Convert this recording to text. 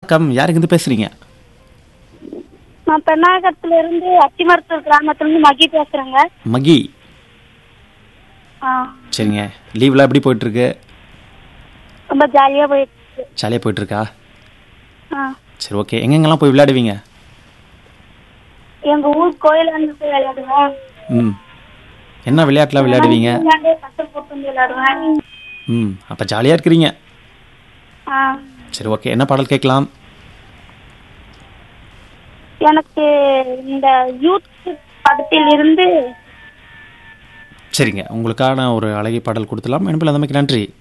வணக்கம் யாருக்கு இருந்து பேசுறீங்க நான் பெண்ணாகரத்துல இருந்து அத்திமரத்தூர் கிராமத்துல இருந்து மகி பேசுறேங்க மகி ஆ, சரிங்க லீவ்லாம் எப்படி போயிட்டு இருக்கு ரொம்ப ஜாலியா போயிட்டு இருக்கு. ஜாலியாக போயிட்டு இருக்கா ஆ, சரி ஓகே எங்கெங்கெல்லாம் போய் விளையாடுவீங்க எங்க ஊர் கோயில வந்து போய் விளையாடுவேன் ம் என்ன விளையாட்டுலாம் விளையாடுவீங்க விளையாண்டே கட்டல் போட்டு வந்து விளையாடுவேன் ம் அப்போ ஜாலியாக இருக்கிறீங்க ஆ, சரி ஓகே என்ன பாடல் கேட்கலாம் எனக்கு இந்த யூத் படத்தில் இருந்து சரிங்க உங்களுக்கான ஒரு அழகிய பாடல் கொடுத்துலாம் என்பதில் நம்பிக்கை நன்றி